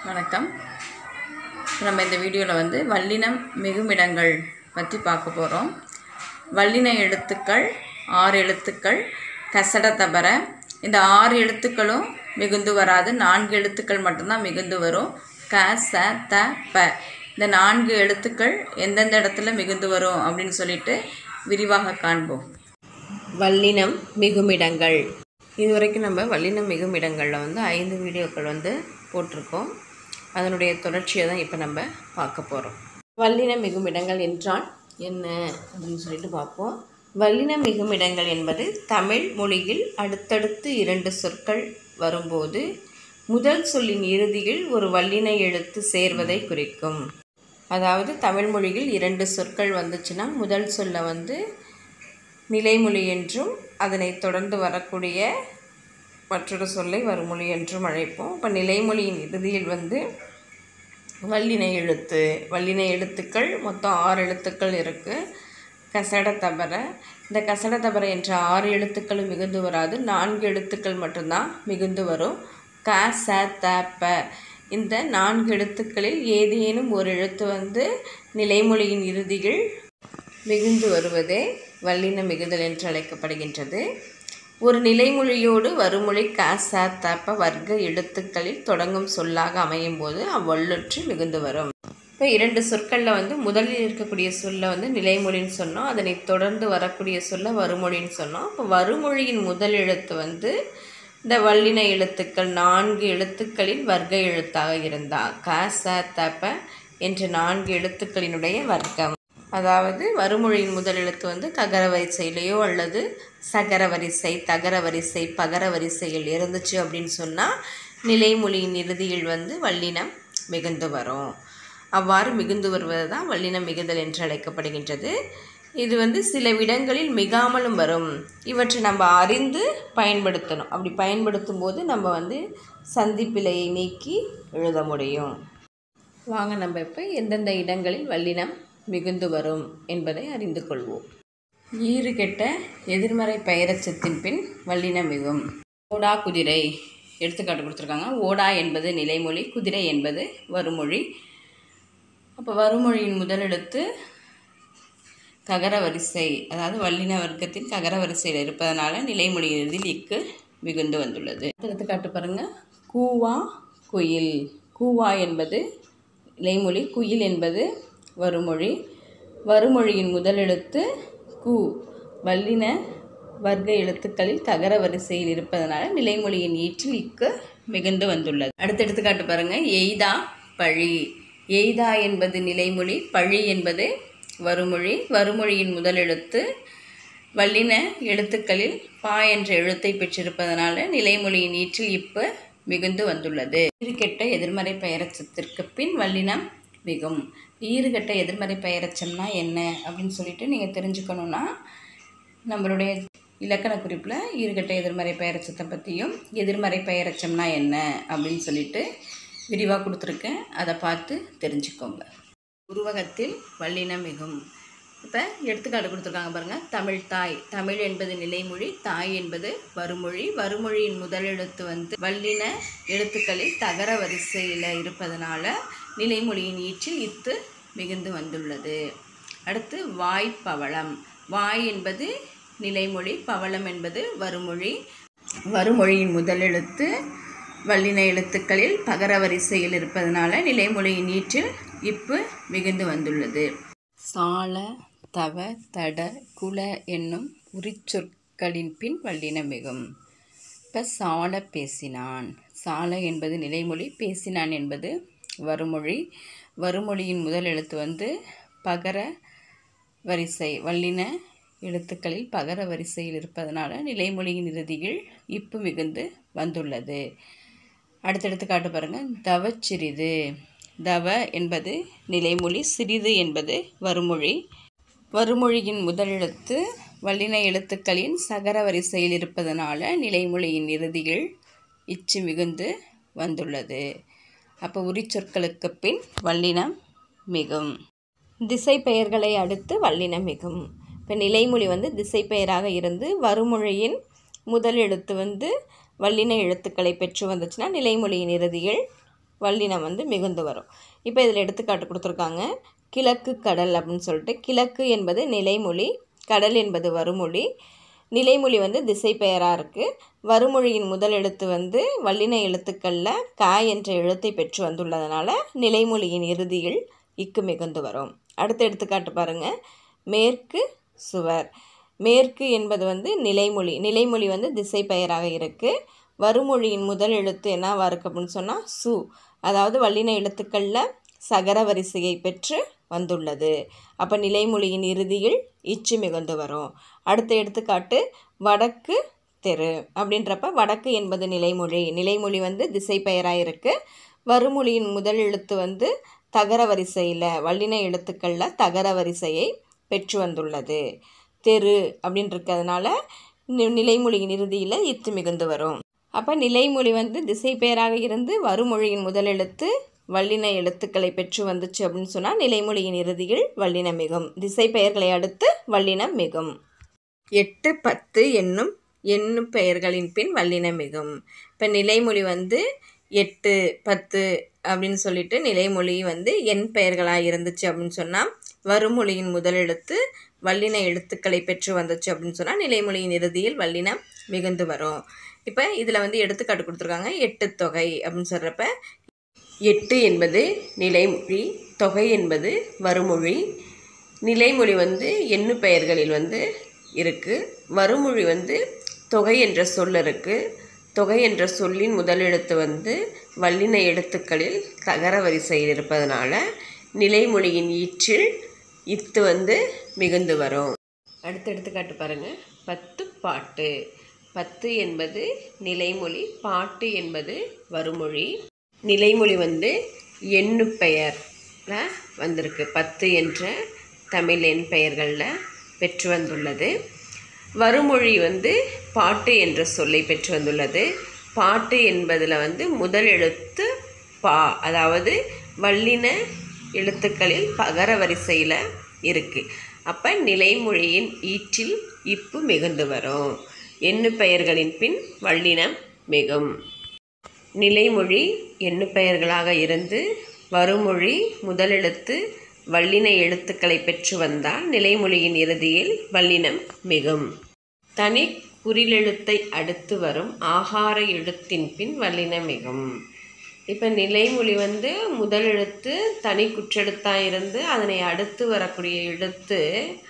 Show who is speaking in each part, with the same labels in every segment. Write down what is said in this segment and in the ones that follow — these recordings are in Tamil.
Speaker 1: வணக்கம் நம்ம இந்த வீடியோவில் வந்து வல்லினம் மிகுமிடங்கள் பற்றி பார்க்க போகிறோம் வல்லின எழுத்துக்கள் ஆறு எழுத்துக்கள் கசட தபர இந்த ஆறு எழுத்துக்களும் மிகுந்து வராது நான்கு எழுத்துக்கள் மட்டும்தான் மிகுந்து வரும் க ச த ப இந்த நான்கு எழுத்துக்கள் எந்தெந்த இடத்துல மிகுந்து வரும் அப்படின்னு சொல்லிட்டு விரிவாக காண்போம் வல்லினம் மிகுமிடங்கள் இது வரைக்கும் நம்ம வல்லினம் மிகுமிடங்களில் வந்து ஐந்து வீடியோக்கள் வந்து போட்டிருக்கோம் அதனுடைய தொடர்ச்சியை தான் இப்போ நம்ம பார்க்க போகிறோம் வல்லின மிகுமிடங்கள் என்றால் என்ன அப்படின்னு சொல்லிட்டு பார்ப்போம் வல்லின மிகுமிடங்கள் என்பது தமிழ் மொழியில் அடுத்தடுத்து இரண்டு சொற்கள் வரும்போது முதல் சொல்லின் இறுதியில் ஒரு வல்லின எழுத்து சேர்வதை குறிக்கும் அதாவது தமிழ் மொழியில் இரண்டு சொற்கள் வந்துச்சுன்னா முதல் சொல்ல வந்து நிலைமொழி என்றும் அதனைத் தொடர்ந்து வரக்கூடிய மற்றொரு சொல்லை வருமொழி என்றும் அழைப்போம் இப்போ நிலைமொழியின் இறுதியில் வந்து வல்லின எழுத்து வல்லின எழுத்துக்கள் மொத்தம் ஆறு எழுத்துக்கள் இருக்குது கசட தபர இந்த கசட தபர என்ற ஆறு எழுத்துக்களும் மிகுந்து வராது நான்கு எழுத்துக்கள் மட்டும்தான் மிகுந்து வரும் க ச த ப இந்த நான்கு எழுத்துக்களில் ஏதேனும் ஒரு எழுத்து வந்து நிலைமொழியின் இறுதியில் மிகுந்து வருவதே வல்லின மிகுதல் என்று அழைக்கப்படுகின்றது ஒரு நிலைமொழியோடு வருமொழி க ச தப்ப வர்க்க எழுத்துக்களில் தொடங்கும் சொல்லாக அமையும் போது அவ்வொல்லொற்று மிகுந்து வரும் இப்போ இரண்டு சொற்களில் வந்து முதலில் இருக்கக்கூடிய சொல்ல வந்து நிலைமொழின்னு சொன்னோம் அதனை தொடர்ந்து வரக்கூடிய சொல்ல வருமொழின்னு சொன்னோம் இப்போ வருமொழியின் முதல் எழுத்து வந்து இந்த வல்லின எழுத்துக்கள் நான்கு எழுத்துக்களில் வர்க்க எழுத்தாக இருந்தால் க ச தப்ப என்ற நான்கு எழுத்துக்களினுடைய வர்க்கம் அதாவது வறுமொழியின் முதல் எழுத்து வந்து ககர வரிசையிலையோ அல்லது சகர வரிசை தகர வரிசை பகர வரிசையில் இருந்துச்சு அப்படின்னு சொன்னால் நிலைமொழியின் இறுதியில் வந்து வல்லினம் மிகுந்து வரும் அவ்வாறு மிகுந்து வருவது தான் வல்லினம் மிகுதல் என்று அழைக்கப்படுகின்றது இது வந்து சில இடங்களில் மிகாமலும் வரும் இவற்றை நம்ம அறிந்து பயன்படுத்தணும் அப்படி பயன்படுத்தும் போது நம்ம வந்து சந்திப்பிழையை நீக்கி எழுத முடியும் வாங்க நம்ம இப்போ எந்தெந்த இடங்களில் வல்லினம் மிகுந்து வரும் என்பதை அறிந்து கொள்வோம் ஈறு கெட்ட எதிர்மறை பெயரச்சத்தின் பின் வல்லினம் மிகும் ஓடா குதிரை எடுத்துக்காட்டு கொடுத்துருக்காங்க ஓடா என்பது நிலைமொழி குதிரை என்பது வருமொழி அப்போ வருமொழியின் முதலெழுத்து ககர வரிசை அதாவது வல்லின வர்க்கத்தின் ககர வரிசையில் இருப்பதனால நிலைமொழி இறுதியில் இக்கு மிகுந்து வந்துள்ளது எடுத்துக்காட்டு பாருங்கள் கூவா குயில் கூவா என்பது நிலைமொழி குயில் என்பது வருமொழி வருமொழியின் முதல் எழுத்து கு வல்லின வர்க்க எழுத்துக்களில் தகர வரிசையில் இருப்பதனால நிலைமொழியின் ஈற்றில் இக்கு மிகுந்து வந்துள்ளது அடுத்த எடுத்துக்காட்டு பாருங்கள் எய்தா பழி எய்தா என்பது நிலைமொழி பழி என்பது வருமொழி வருமொழியின் முதல் எழுத்து வல்லின எழுத்துக்களில் பா என்ற எழுத்தை பெற்றிருப்பதனால நிலைமொழியின் ஈற்றில் இப்பு மிகுந்து வந்துள்ளது ஈறுகெட்ட எதிர்மறை பெயரச்சத்திற்கு பின் வல்லினம் மிகும் ஈறுகட்ட எதிர்மறை பெயரச்சம்னா என்ன அப்படின்னு சொல்லிட்டு நீங்கள் தெரிஞ்சுக்கணுன்னா நம்மளுடைய இலக்கண குறிப்பில் ஈறுகட்ட எதிர்மறை பெயரச்சத்தை பற்றியும் எதிர்மறை பெயரச்சம்னா என்ன அப்படின்னு சொல்லிட்டு விரிவாக கொடுத்துருக்கேன் அதை பார்த்து தெரிஞ்சுக்கோங்க உருவகத்தில் வல்லினம் மிகும் இப்போ எடுத்துக்காட்டு கொடுத்துருக்காங்க பாருங்கள் தமிழ் தாய் தமிழ் என்பது நிலைமொழி தாய் என்பது வருமொழி வருமொழியின் முதல் எழுத்து வந்து வல்லின எழுத்துக்களில் தகர வரிசையில் இருப்பதனால நிலைமொழியின் ஈற்றில் இத்து மிகுந்து வந்துள்ளது அடுத்து வாய் பவளம் வாய் என்பது நிலைமொழி பவளம் என்பது வருமொழி வருமொழியின் முதல் எழுத்து வல்லின எழுத்துக்களில் பகர வரிசையில் இருப்பதனால நிலைமொழியின் ஈற்றில் இப்பு மிகுந்து வந்துள்ளது சால தவ தட குல என்னும் உரிச்சொற்களின் பின் வல்லின மிகும் இப்போ சால பேசினான் சால என்பது நிலைமொழி பேசினான் என்பது வருமொழி வருமொழியின் முதல் எழுத்து வந்து பகர வரிசை வல்லின எழுத்துக்களில் பகர வரிசையில் இருப்பதனால நிலைமொழியின் இறுதியில் இப்பு மிகுந்து வந்துள்ளது அடுத்தடுத்து காட்டு பாருங்கள் தவச்சிறிது தவ என்பது நிலைமொழி சிறிது என்பது வருமொழி வருமொழியின் முதல் எழுத்து வல்லின எழுத்துக்களின் சகர வரிசையில் இருப்பதனால நிலைமொழியின் இறுதியில் இச்சு மிகுந்து வந்துள்ளது அப்போ உரிச்சொற்களுக்கு பின் வல்லினம் மிகும் திசை பெயர்களை அடுத்து வல்லினம் மிகும் இப்போ நிலைமொழி வந்து திசை பெயராக இருந்து வருமொழியின் முதல் எழுத்து வந்து வல்லின எழுத்துக்களை பெற்று வந்துச்சுன்னா நிலைமொழியின் இறுதியில் வல்லினம் வந்து மிகுந்து வரும் இப்போ இதில் எடுத்துக்காட்டு கொடுத்துருக்காங்க கிழக்கு கடல் அப்படின்னு சொல்லிட்டு கிழக்கு என்பது நிலைமொழி கடல் என்பது வருமொழி நிலைமொழி வந்து திசை பெயராக இருக்குது வருமொழியின் முதல் எழுத்து வந்து வல்லின எழுத்துக்களில் க என்ற எழுத்தை பெற்று வந்துள்ளதனால நிலைமொழியின் இறுதியில் இக்கு மிகுந்து வரும் அடுத்த எடுத்துக்காட்டு பாருங்கள் மேற்கு சுவர் மேற்கு என்பது வந்து நிலைமொழி நிலைமொழி வந்து திசை பெயராக இருக்குது வருமொழியின் முதல் எழுத்து என்னவா இருக்குது அப்படின்னு சொன்னால் சு அதாவது வல்லின எழுத்துக்களில் சகர வரிசையை பெற்று வந்துள்ளது அப்போ நிலைமொழியின் இறுதியில் இச்சு மிகுந்து வரும் அடுத்த எடுத்துக்காட்டு வடக்கு தெரு அப்படின்றப்ப வடக்கு என்பது நிலைமொழி நிலைமொழி வந்து திசை பெயராக இருக்குது வருமொழியின் முதல் எழுத்து வந்து தகர வரிசையில் வல்லின எழுத்துக்களில் தகர வரிசையை பெற்று வந்துள்ளது தெரு அப்படின்னு இருக்கிறதுனால நி- நிலைமொழியின் இறுதியில் இத்து மிகுந்து வரும் அப்போ நிலைமொழி வந்து திசை பெயராக இருந்து வருமொழியின் முதல் எழுத்து வல்லின எழுத்துக்களை பெற்று வந்துச்சு அப்படின்னு சொன்னால் நிலைமொழியின் இறுதியில் வல்லினம் மிகும் திசை பெயர்களை அடுத்து வல்லினம் மிகும் எட்டு பத்து என்னும் எண்ணும் பெயர்களின் பின் வல்லினம் மிகும் இப்போ நிலைமொழி வந்து எட்டு பத்து அப்படின்னு சொல்லிட்டு நிலைமொழி வந்து எண் பெயர்களாக இருந்துச்சு அப்படின்னு சொன்னால் வருமொழியின் முதல் எழுத்து வல்லின எழுத்துக்களை பெற்று வந்துச்சு அப்படின்னு சொன்னால் நிலைமொழியின் இறுதியில் வல்லினம் மிகுந்து வரும் இப்போ இதில் வந்து எடுத்துக்காட்டு கொடுத்துருக்காங்க எட்டு தொகை அப்படின்னு சொல்கிறப்ப எட்டு என்பது நிலைமொழி தொகை என்பது வருமொழி நிலைமொழி வந்து எண்ணு பெயர்களில் வந்து இருக்குது வருமொழி வந்து தொகை என்ற சொல் இருக்குது தொகை என்ற சொல்லின் முதல் எழுத்து வந்து வல்லின எழுத்துக்களில் தகர வரிசையில் இருப்பதனால நிலைமொழியின் ஈற்றில் இத்து வந்து மிகுந்து வரும் அடுத்த எடுத்துக்காட்டு பாருங்கள் பத்து பாட்டு பத்து என்பது நிலைமொழி பாட்டு என்பது வருமொழி நிலைமொழி வந்து எண்ணு பெயர்ல வந்திருக்கு பத்து என்ற தமிழ் எண் பெயர்களில் பெற்று வந்துள்ளது வருமொழி வந்து பாட்டு என்ற சொல்லை பெற்று வந்துள்ளது பாட்டு என்பதில் வந்து முதல் எழுத்து பா அதாவது வல்லின எழுத்துக்களில் பகர வரிசையில் இருக்குது அப்போ நிலைமொழியின் ஈற்றில் இப்பு மிகுந்து வரும் எண்ணு பெயர்களின் பின் வல்லினம் மிகும் நிலைமொழி எண்ணு பெயர்களாக இருந்து வருமொழி முதலெழுத்து வல்லின எழுத்துக்களை பெற்று வந்தால் நிலைமொழியின் இறுதியில் வல்லினம் மிகும் தனி குறிலெழுத்தை அடுத்து வரும் ஆகார எழுத்தின் பின் வல்லினம் மிகும் இப்போ நிலைமொழி வந்து முதல் எழுத்து தனி குற்றெழுத்தாக இருந்து அதனை அடுத்து வரக்கூடிய எழுத்து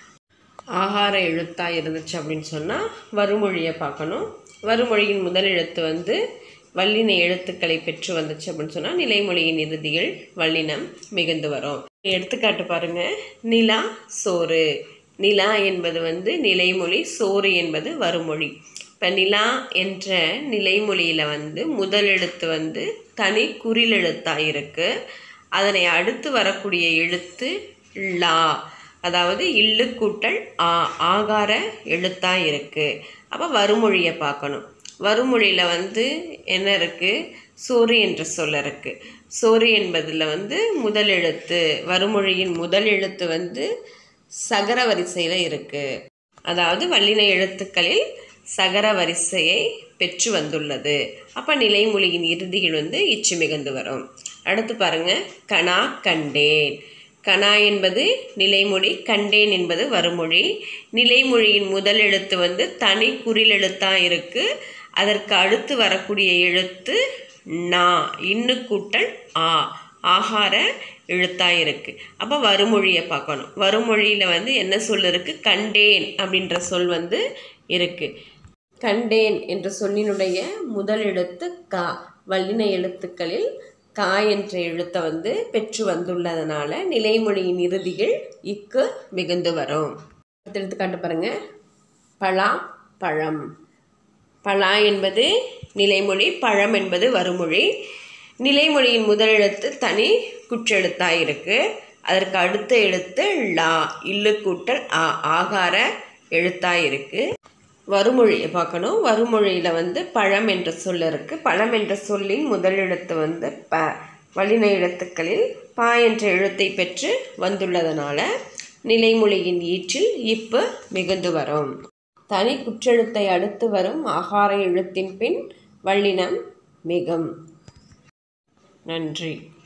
Speaker 1: ஆகார எழுத்தாக இருந்துச்சு அப்படின்னு சொன்னால் வருமொழியை பார்க்கணும் வருமொழியின் முதல் எழுத்து வந்து வல்லின எழுத்துக்களை பெற்று வந்துச்சு அப்படின்னு சொன்னால் நிலைமொழியின் இறுதியில் வல்லினம் மிகுந்து வரும் எடுத்துக்காட்டு பாருங்க நிலா சோறு நிலா என்பது வந்து நிலைமொழி சோறு என்பது வருமொழி இப்போ நிலா என்ற நிலைமொழியில் வந்து முதல் எழுத்து வந்து தனி குறிலெழுத்தாக இருக்குது அதனை அடுத்து வரக்கூடிய எழுத்து லா அதாவது இல்லு கூட்டல் ஆ ஆகார எழுத்தாக இருக்குது அப்போ வருமொழியை பார்க்கணும் வருமொழியில் வந்து என்ன இருக்குது சோறு என்ற சொல் இருக்குது சோறு என்பதில் வந்து முதல் எழுத்து வருமொழியின் முதல் எழுத்து வந்து சகர வரிசையில் இருக்குது அதாவது வல்லின எழுத்துக்களில் சகர வரிசையை பெற்று வந்துள்ளது அப்போ நிலைமொழியின் இறுதியில் வந்து இச்சு மிகுந்து வரும் அடுத்து பாருங்க கனா கண்டேன் கனா என்பது நிலைமொழி கண்டேன் என்பது வருமொழி நிலைமொழியின் முதல் எழுத்து வந்து தனி குறிலெழுத்தாக இருக்குது அதற்கு அடுத்து வரக்கூடிய எழுத்து நா இன்னு கூட்டல் ஆ ஆகார எழுத்தாக இருக்குது அப்போ வருமொழியை பார்க்கணும் வருமொழியில் வந்து என்ன சொல் இருக்குது கண்டேன் அப்படின்ற சொல் வந்து இருக்குது கண்டேன் என்ற சொல்லினுடைய முதல் எழுத்து கா வல்லின எழுத்துக்களில் கா என்ற எழுத்தை வந்து பெற்று வந்துள்ளதனால நிலைமொழியின் இறுதியில் இக்கு மிகுந்து வரும் அடுத்த எடுத்துக்காட்டு பாருங்க பலா பழம் பலா என்பது நிலைமொழி பழம் என்பது வருமொழி நிலைமொழியின் முதல் எழுத்து தனி குற்றெழுத்தாக இருக்குது அதற்கு அடுத்த எழுத்து லா இல்லு கூட்டல் ஆ ஆகார எழுத்தாக இருக்குது வருமொழியை பார்க்கணும் வருமொழியில் வந்து பழம் என்ற சொல் இருக்குது பழம் என்ற சொல்லின் முதல் எழுத்து வந்து ப வல்லின எழுத்துக்களில் பா என்ற எழுத்தை பெற்று வந்துள்ளதனால நிலைமொழியின் ஈற்றில் இப்பு மிகுந்து வரும் தனி குற்றெழுத்தை அடுத்து வரும் ஆகார எழுத்தின் பின் வல்லினம் மிகும்
Speaker 2: நன்றி